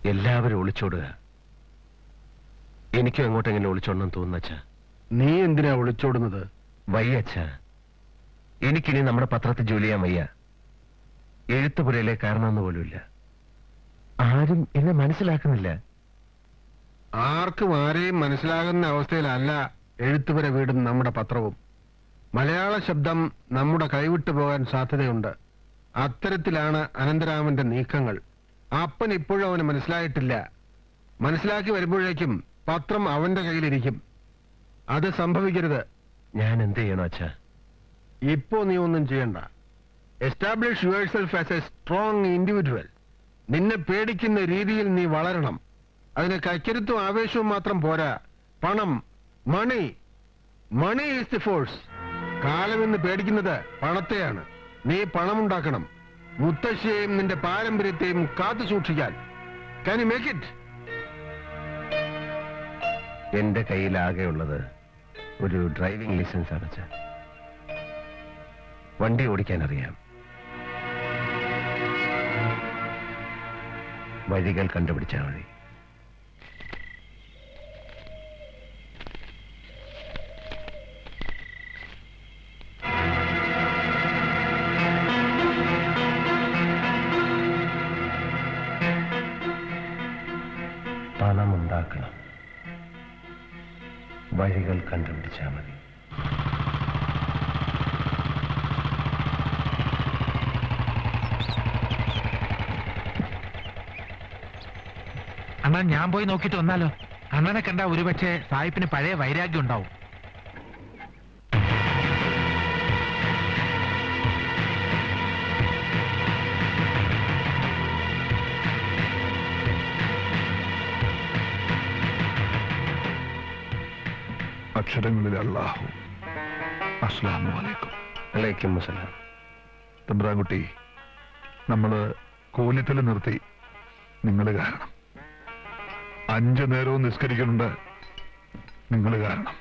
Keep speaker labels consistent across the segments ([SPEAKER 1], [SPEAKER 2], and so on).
[SPEAKER 1] എല്ലാവരും ഒളിച്ചോടുക എനിക്കും എങ്ങോട്ടെങ്കിലും ഒളിച്ചോടണം തോന്നുന്നച്ച
[SPEAKER 2] നീ എന്തിനാ ഒളിച്ചോടുന്നത്
[SPEAKER 1] വയ്യ അച്ഛ എനിക്കിനി നമ്മുടെ പത്രത്തിൽ ജോലി ചെയ്യാൻ വയ്യ എഴുത്തുപുരയിലെ കാരണമെന്ന് പോലുമില്ല ആരും എന്നെ മനസ്സിലാക്കുന്നില്ല
[SPEAKER 2] ആർക്കും ആരെയും മനസ്സിലാകുന്ന അവസ്ഥയിലല്ല എഴുത്തുപുര വീടും നമ്മുടെ പത്രവും മലയാള ശബ്ദം നമ്മുടെ കൈവിട്ടു പോകാൻ സാധ്യതയുണ്ട് അത്തരത്തിലാണ് അനന്തരാമന്റെ നീക്കങ്ങൾ അപ്പൻ ഇപ്പോഴും അവന് മനസ്സിലായിട്ടില്ല മനസ്സിലാക്കി വരുമ്പോഴേക്കും പത്രം അവന്റെ കയ്യിലിരിക്കും അത് സംഭവിക്കരുത്
[SPEAKER 1] ഞാൻ എന്ത് ചെയ്യണം അച്ഛ
[SPEAKER 2] ഇപ്പോ നീ ഒന്നും ചെയ്യണ്ട establish yourself as a strong individual നിന്നെ പേടിക്കുന്ന രീതിയിൽ നീ വളരണം അതിന് കൈക്കരുത്തും ആവേശവും മാത്രം പോരാ പണം money money is the force കാലം എന്ന് പേടിക്കുന്നത് പണത്തെയാണ് നീ പണമുണ്ടാക്കണം മുത്തശ്ശിയെയും നിന്റെ പാരമ്പര്യത്തെയും കാത്തു സൂക്ഷിക്കാൻ കാൻ യു മേക്ക് ഇറ്റ്
[SPEAKER 1] എന്റെ കയ്യിലാകെയുള്ളത് ഒരു ഡ്രൈവിംഗ് ലൈസൻസ് ആണ് അച്ഛ വണ്ടി ഓടിക്കാൻ അറിയാം വഴികൾ കണ്ടുപിടിച്ചാൽ മതി പണമുണ്ടാക്കണം വഴികൾ കണ്ടുപിടിച്ചാൽ മതി
[SPEAKER 3] അണ്ണാ ഞാൻ പോയി നോക്കിയിട്ട് വന്നാലോ അണ്ണനെ കണ്ട ഒരുപക്ഷെ സായിപ്പിന് പഴയ വൈരാഗ്യം ഉണ്ടാവും
[SPEAKER 4] അക്ഷരങ്ങളിൽ അള്ളാഹു അസ്ലാമു അലൈക്കും
[SPEAKER 1] അലൈക്കും മുസലാം
[SPEAKER 4] തമ്പ്രാൻകുട്ടി നമ്മള് കൂലിത്തല് നിർത്തി നിങ്ങൾ കാരണം അഞ്ചു നേരവും നിസ്കരിക്കുന്നുണ്ട് നിങ്ങൾ കാരണം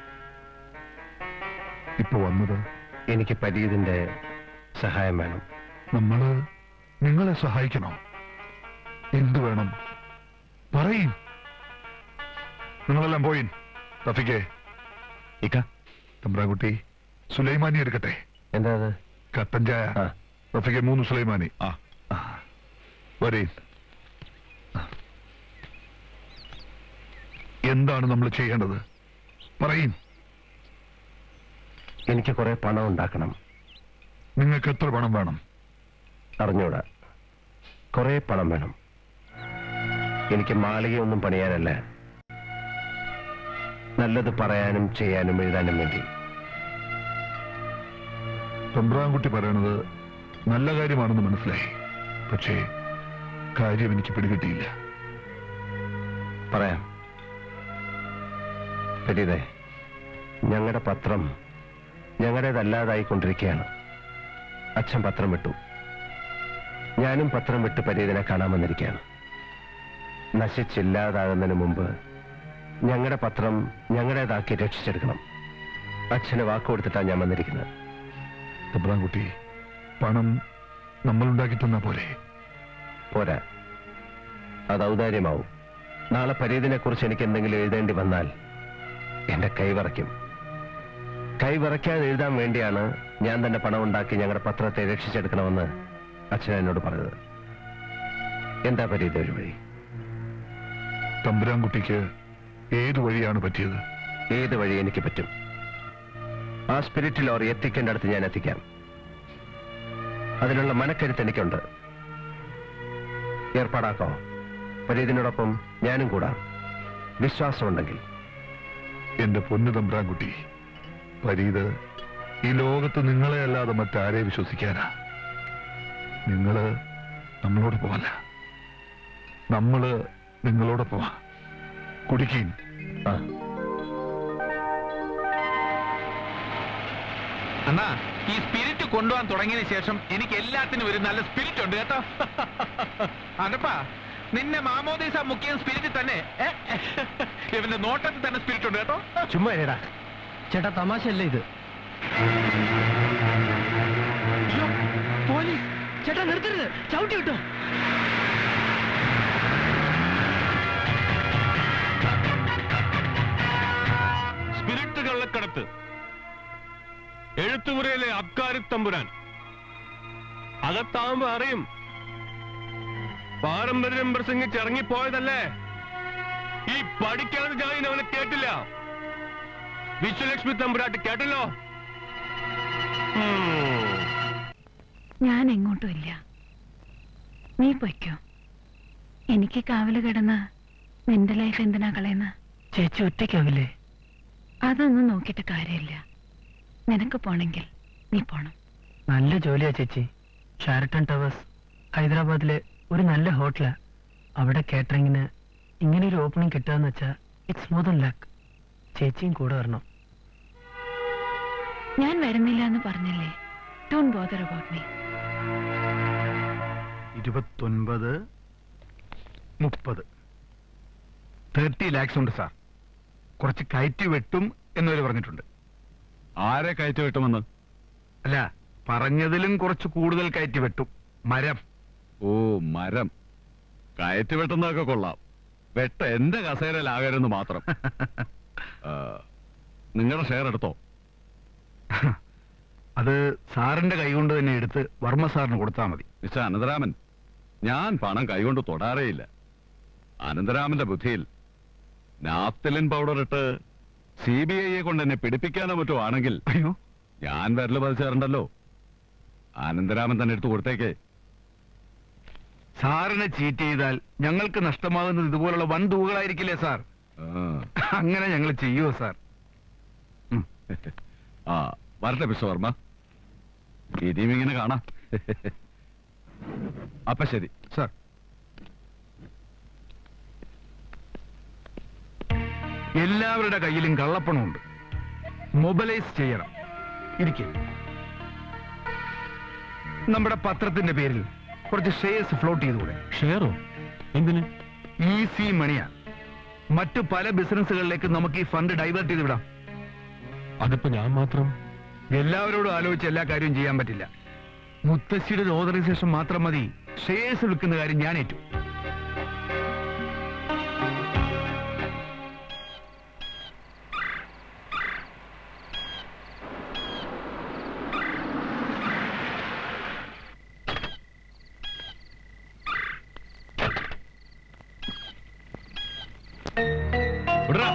[SPEAKER 4] ഇപ്പൊ വന്നത്
[SPEAKER 1] എനിക്ക് പരീതിന്റെ സഹായം വേണം
[SPEAKER 4] നമ്മള് നിങ്ങളെ സഹായിക്കണോ എന്തു വേണം പറയും നിങ്ങളെല്ലാം പോയിൻ റഫിക്കേ
[SPEAKER 1] ഇക്ക
[SPEAKER 4] തമ്പ്രാൻകുട്ടി സുലൈമാനി എടുക്കട്ടെ
[SPEAKER 1] എന്താ അത്
[SPEAKER 4] കട്ടൻ ചായ
[SPEAKER 1] ആ.
[SPEAKER 4] റഫിക്ക് മൂന്ന് സുലൈമാനി ആ വരീൻ എന്താണ് നമ്മൾ ചെയ്യേണ്ടത് പറയും
[SPEAKER 1] എനിക്ക് കുറെ പണം ഉണ്ടാക്കണം
[SPEAKER 4] നിങ്ങൾക്ക് എത്ര പണം വേണം
[SPEAKER 1] അറിഞ്ഞൂടാ കുറെ പണം വേണം എനിക്ക് മാളികയൊന്നും പണിയാനല്ല നല്ലത് പറയാനും ചെയ്യാനും എഴുതാനും വേണ്ടി
[SPEAKER 4] തമ്പ്രാൻകുട്ടി പറയണത് നല്ല കാര്യമാണെന്ന് മനസ്സിലായി പക്ഷേ കാര്യം എനിക്ക് പിടികിട്ടിയില്ല
[SPEAKER 1] പറയാം പരീതേ ഞങ്ങളുടെ പത്രം ഞങ്ങളുടേതല്ലാതായിക്കൊണ്ടിരിക്കുകയാണ് അച്ഛൻ പത്രം വിട്ടു ഞാനും പത്രം വിട്ട് പരീതിനെ കാണാൻ വന്നിരിക്കുകയാണ് നശിച്ചില്ലാതാകുന്നതിന് മുമ്പ് ഞങ്ങളുടെ പത്രം ഞങ്ങളുടേതാക്കി രക്ഷിച്ചെടുക്കണം അച്ഛന് വാക്ക് കൊടുത്തിട്ടാണ് ഞാൻ വന്നിരിക്കുന്നത്
[SPEAKER 4] തമ്പ്രാൻകുട്ടി പണം നമ്മൾ ഉണ്ടാക്കി തന്നാ പോലെ
[SPEAKER 1] പോരാ അത് ഔദാര്യമാവും നാളെ പരീതിനെ കുറിച്ച് എനിക്ക് എന്തെങ്കിലും എഴുതേണ്ടി വന്നാൽ എന്റെ കൈ വിറയ്ക്കും കൈ വിറയ്ക്കാതെ എഴുതാൻ വേണ്ടിയാണ് ഞാൻ തന്നെ പണം ഉണ്ടാക്കി ഞങ്ങളുടെ പത്രത്തെ രക്ഷിച്ചെടുക്കണമെന്ന് അച്ഛൻ എന്നോട് പറഞ്ഞത് എന്താ പരീത ഒരു വഴി
[SPEAKER 4] തമ്പുരാൻകുട്ടിക്ക് ഏത് വഴിയാണ് പറ്റിയത്
[SPEAKER 1] ഏത് വഴി എനിക്ക് പറ്റും ആ സ്പിരിറ്റ് ലോറി എത്തിക്കേണ്ട അടുത്ത് ഞാൻ എത്തിക്കാം അതിനുള്ള മനക്കരുത്ത് എനിക്കുണ്ട് ഏർപ്പാടാക്കോ പരീതിനോടൊപ്പം ഞാനും കൂടാം വിശ്വാസമുണ്ടെങ്കിൽ
[SPEAKER 4] എന്റെ പൊന്നു തമ്പ്രാൻകുട്ടി പരീത് ഈ ലോകത്ത് നിങ്ങളെ അല്ലാതെ മറ്റാരെ വിശ്വസിക്കാനാ നിങ്ങള് നമ്മളോടൊപ്പമല്ല നമ്മള് നിങ്ങളോടൊപ്പമാ കുടിക്കീൻ
[SPEAKER 1] ആ
[SPEAKER 3] അണ്ണാ ഈ സ്പിരിറ്റ് കൊണ്ടുപോകാൻ തുടങ്ങിയതിന് ശേഷം എനിക്ക് എല്ലാത്തിനും ഒരു നല്ല സ്പിരിറ്റ് ഉണ്ട് കേട്ടോ അനപ്പാ നിന്നെ മാമോദീസ മുക്കിയ സ്പിരിറ്റ് തന്നെ ഏ? ഇവന്റെ നോട്ടത്തിൽ തന്നെ സ്പിരിറ്റ് ഉണ്ട് കേട്ടോ
[SPEAKER 1] ചുമ്മാ ഇരടാ
[SPEAKER 5] ചേട്ടാ തമാശയല്ലേ ഇത് അയ്യോ, പോലീസ് ചേട്ടാ നിർത്തരുത് ചവിട്ടി വിട്ടോ
[SPEAKER 1] അബ്കാരി തമ്പുരാൻ അകത്താവുമ്പോ അറിയും പാരമ്പര്യം പ്രസംഗിച്ച് ഇറങ്ങിപ്പോയതല്ലേ ഈ പഠിക്കാതെ ജാതി അവനെ കേട്ടില്ല വിശ്വലക്ഷ്മി തമ്പുരാട്ടി കേട്ടല്ലോ ഉം.
[SPEAKER 6] ഞാൻ എങ്ങോട്ടും ഇല്ല നീ പൊയ്ക്കോ എനിക്ക് കാവല് കിടന്ന് നിന്റെ ലൈഫ് എന്തിനാ കളയുന്ന
[SPEAKER 5] ചേച്ചി ഒറ്റയ്ക്കാവില്ലേ
[SPEAKER 6] അതൊന്നും നോക്കിയിട്ട് കാര്യമില്ല നിനക്ക് പോണെങ്കിൽ നീ പോണം
[SPEAKER 5] നല്ല ജോലിയാ ചേച്ചി ഷാരട്ടൺ ടവേഴ്സ് ഹൈദരാബാദിലെ ഒരു നല്ല ഹോട്ടലാ അവിടെ കേറ്ററിങ്ങിന് ഇങ്ങനെ ഒരു ഓപ്പണിംഗ് കിട്ടുകയെന്ന് വെച്ചാൽ ഇറ്റ്സ് മോർ ദൻ ലക്ക് ചേച്ചിയും കൂടെ വരണം
[SPEAKER 6] ഞാൻ വരുന്നില്ല എന്ന് പറഞ്ഞില്ലേ ഡോണ്ട് ബോദർ അബൌട്ട് മീ
[SPEAKER 2] ഇരുപത്തൊൻപത് മുപ്പത് തേർട്ടി ലാക്സ് ഉണ്ട് സാർ കുറച്ച് കയറ്റി വെട്ടും എന്നവര് പറഞ്ഞിട്ടുണ്ട്
[SPEAKER 4] ആരെ കയറ്റി വെട്ടുമെന്ന്
[SPEAKER 2] അല്ല പറഞ്ഞതിലും കുറച്ച് കൂടുതൽ കയറ്റി വെട്ടും മരം
[SPEAKER 4] ഓ മരം കയറ്റി വെട്ടുന്നതൊക്കെ കൊള്ളാം വെട്ട എന്റെ കസേരയിലാകരുന്ന് മാത്രം നിങ്ങളുടെ ഷെയർ എടുത്തോ
[SPEAKER 2] അത് സാറിന്റെ കൈകൊണ്ട് തന്നെ എടുത്ത് വർമ്മ സാറിന് കൊടുത്താൽ മതി
[SPEAKER 4] മിസ്റ്റർ അനന്തരാമൻ ഞാൻ പണം കൈകൊണ്ട് തൊടാറേയില്ല അനന്തരാമന്റെ ബുദ്ധിയിൽ നാപ്തലിൻ പൗഡർ ഇട്ട് സി ബി ഐയെ കൊണ്ട് എന്നെ പിടിപ്പിക്കാനോ മറ്റോ ആണെങ്കിൽ
[SPEAKER 2] അയ്യോ
[SPEAKER 4] ഞാൻ വിരല് പതിച്ചാറുണ്ടല്ലോ അനന്തരാമൻ തന്നെ എടുത്തു കൊടുത്തേക്കേ
[SPEAKER 2] സാറിനെ ചീറ്റ് ചെയ്താൽ ഞങ്ങൾക്ക് നഷ്ടമാകുന്നത് ഇതുപോലുള്ള വൻ തൂകളായിരിക്കില്ലേ സാർ
[SPEAKER 4] ആ.
[SPEAKER 2] അങ്ങനെ ഞങ്ങൾ ചെയ്യുമോ സാർ
[SPEAKER 4] ആ വരട്ടെ മിസ്റ്റർ വർമ്മ ഇനിയും ഇങ്ങനെ കാണാം അപ്പൊ ശരി
[SPEAKER 2] സാർ എല്ലാവരുടെ കയ്യിലും കള്ളപ്പണമുണ്ട് മൊബിലൈസ് ചെയ്യണം ഇരിക്കെ നമ്മുടെ പത്രത്തിന്റെ പേരിൽ കുറച്ച് ഷെയർസ് ഫ്ലോട്ട് ചെയ്തുകൂടെ
[SPEAKER 1] ഷെയറോ എന്തിന്
[SPEAKER 2] ഈസി മണിയാ മറ്റു പല ബിസിനസ്സുകളിലേക്ക് നമുക്ക് ഈ ഫണ്ട് ഡൈവേർട്ട് ചെയ്ത് വിടാം
[SPEAKER 1] അതിപ്പോ ഞാൻ മാത്രം
[SPEAKER 2] എല്ലാവരോടും ആലോചിച്ച് എല്ലാ കാര്യവും ചെയ്യാൻ പറ്റില്ല മുത്തശ്ശിയുടെ ഓതറൈസേഷൻ മാത്രം മതി ഷെയർസ് വിൽക്കുന്ന കാര്യം ഞാൻ ഏറ്റു
[SPEAKER 1] വിടറാ.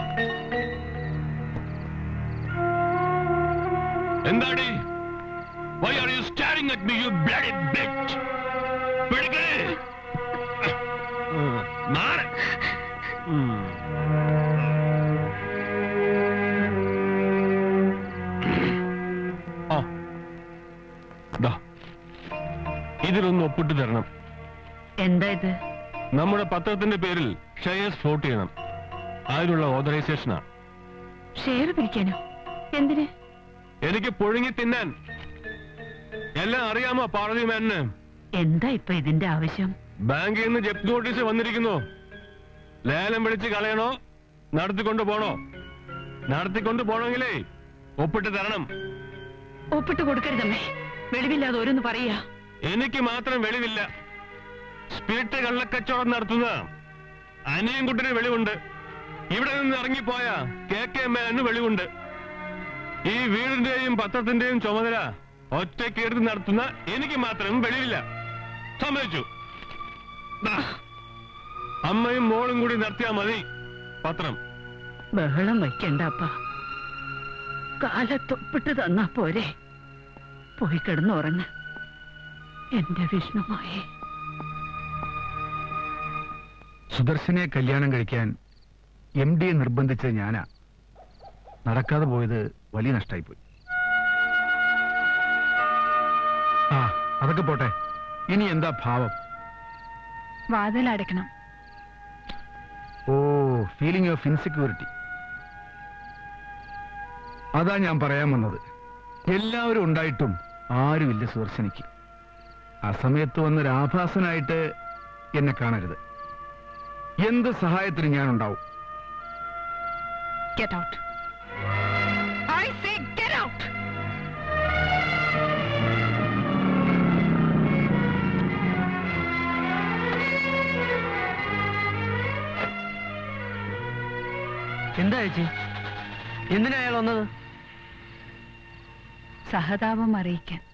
[SPEAKER 1] എന്താടി why are you staring at me you bloody bit പിടിക്കേ മാറ് ആ ദാ ഇതിലൊന്ന് ഒപ്പിട്ട് തരണം
[SPEAKER 6] എന്താ ഇത്
[SPEAKER 1] നമ്മുടെ പത്രത്തിന്റെ പേരിൽ ഷെയർസ് ഫ്ലോട്ട് ചെയ്യണം അതിനുള്ള ഓതറൈസേഷനാ
[SPEAKER 6] ഷെയർ പിരിക്കാനോ എന്തിന്
[SPEAKER 1] എനിക്ക് പുഴുങ്ങി തിന്നാൻ എല്ലാം അറിയാമോ പാർലമെന്റിന്
[SPEAKER 6] എന്താ ഇപ്പൊ ഇതിന്റെ ആവശ്യം
[SPEAKER 1] ബാങ്കിൽ നിന്ന് ജപ്തി നോട്ടീസ് വന്നിരിക്കുന്നു ലേലം വിളിച്ച് കളയണോ നടത്തിക്കൊണ്ട് പോണോ നടത്തിക്കൊണ്ട് പോണമെങ്കിലേ ഒപ്പിട്ട് തരണം
[SPEAKER 6] ഒപ്പിട്ട് കൊടുക്കരുതമ്മേ വെളിവില്ലാതെ ഓരോന്ന് പറയാ
[SPEAKER 1] എനിക്ക് മാത്രം വെളിവില്ല സ്പിരിറ്റ് കള്ളക്കച്ചവടം നടത്തുന്ന അനിയൻകുട്ടിന് വെളിവുണ്ട് ഇവിടെ നിന്ന് ഇറങ്ങിപ്പോയ കെ കെ മേനു വെളിവുണ്ട് ഈ വീടിന്റെയും പത്രത്തിന്റെയും ചുമതല ഒറ്റയ്ക്ക് എടുത്ത് നടത്തുന്ന എനിക്ക് മാത്രം വെളിവില്ല സമ്മതിച്ചു ദാ, അമ്മയും മോളും കൂടി നടത്തിയാ മതി പത്രം
[SPEAKER 6] ബഹളം വയ്ക്കണ്ട അപ്പ കാലത്തൊപ്പിട്ട് തന്നാ പോരെ പോയി കിടന്നുറങ്ങ എന്റെ വിഷ്ണുമായേ
[SPEAKER 2] സുദർശനെ കല്യാണം കഴിക്കാൻ എം ഡിയെ നിർബന്ധിച്ചത് ഞാനാ നടക്കാതെ പോയത് വലിയ നഷ്ടമായിപ്പോയി ആ അതൊക്കെ പോട്ടെ ഇനി എന്താ ഭാവം
[SPEAKER 6] വാതിലടയ്ക്കണം
[SPEAKER 2] ഓ ഫീലിംഗ് ഓഫ് ഇൻസെക്യൂരിറ്റി അതാ ഞാൻ പറയാൻ വന്നത് എല്ലാവരും ഉണ്ടായിട്ടും ആരുമില്ല സുദർശനിക്ക് ആ സമയത്ത് വന്നൊരു ആഭാസനായിട്ട് എന്നെ കാണരുത് എന്ത് സഹായത്തിന് ഞാൻ ഉണ്ടാവും
[SPEAKER 6] get out I say get out
[SPEAKER 5] എന്താ ചേച്ചി എന്തിനാ അയാൾ വന്നത്
[SPEAKER 6] സഹതാപം അറിയിക്കാൻ